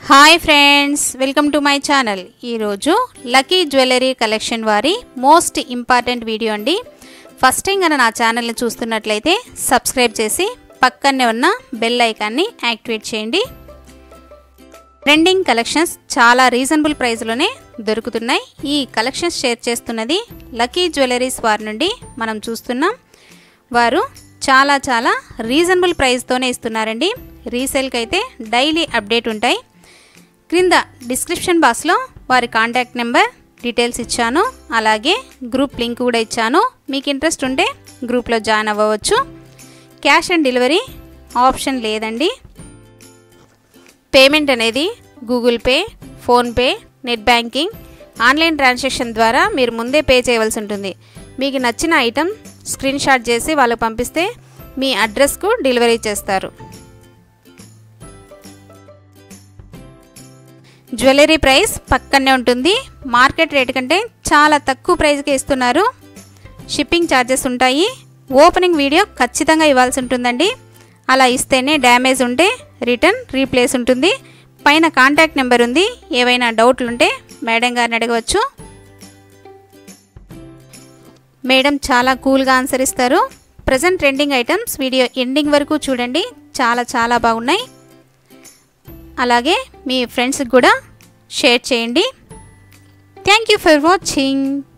hi friends welcome to my channel ఈరోజు lucky jewellery collection వారి most important video అండి first time కనుక నా ఛానల్ని చూస్తున్నట్లయితే సబ్స్క్రైబ్ చేసి పక్కనే ఉన్న బెల్ ఐకాన్ని యాక్టివేట్ చేయండి ట్రెండింగ్ కలెక్షన్స్ చాలా రీజనబుల్ ప్రైస్లోనే దొరుకుతున్నాయి ఈ కలెక్షన్స్ షేర్ చేస్తున్నది లక్కీ జ్యువెలరీస్ వారి నుండి మనం చూస్తున్నాం వారు చాలా చాలా రీజనబుల్ ప్రైస్తోనే ఇస్తున్నారండి రీసేల్కి అయితే డైలీ అప్డేట్ ఉంటాయి క్రింద డిస్క్రిప్షన్ బాక్స్లో వారి కాంటాక్ట్ నెంబర్ డీటెయిల్స్ ఇచ్చాను అలాగే గ్రూప్ లింక్ కూడా ఇచ్చాను మీకు ఇంట్రెస్ట్ ఉంటే గ్రూప్లో జాయిన్ అవ్వవచ్చు క్యాష్ ఆన్ డెలివరీ ఆప్షన్ లేదండి పేమెంట్ అనేది Google Pay PhonePe net banking online transaction ద్వారా మీరు ముందే పే చేయవలసి ఉంటుంది మీకు నచ్చిన ఐటెం స్క్రీన్ షాట్ చేసి వాళ్ళకి పంపిస్తే మీ అడ్రస్కు డెలివరీ చేస్తారు జ్యువెలరీ ప్రైస్ పక్కనే ఉంటుంది మార్కెట్ రేట్ కంటే చాలా తక్కువ ప్రైస్కి ఇస్తున్నారు షిప్పింగ్ ఛార్జెస్ ఉంటాయి ఓపెనింగ్ వీడియో ఖచ్చితంగా ఇవ్వాల్సి ఉంటుందండి అలా ఇస్తేనే డ్యామేజ్ ఉంటే రిటర్న్ రీప్లేస్ ఉంటుంది పైన కాంటాక్ట్ నెంబర్ ఉంది ఏవైనా డౌట్లు ఉంటే మేడం గారిని అడగవచ్చు మేడం చాలా కూల్గా ఆన్సర్ ఇస్తారు present trending items video ending వరకు చూడండి చాలా చాలా బాగున్నాయి అలాగే మీ ఫ్రెండ్స్కి కూడా షేర్ చేయండి థ్యాంక్ యూ ఫర్ వాచింగ్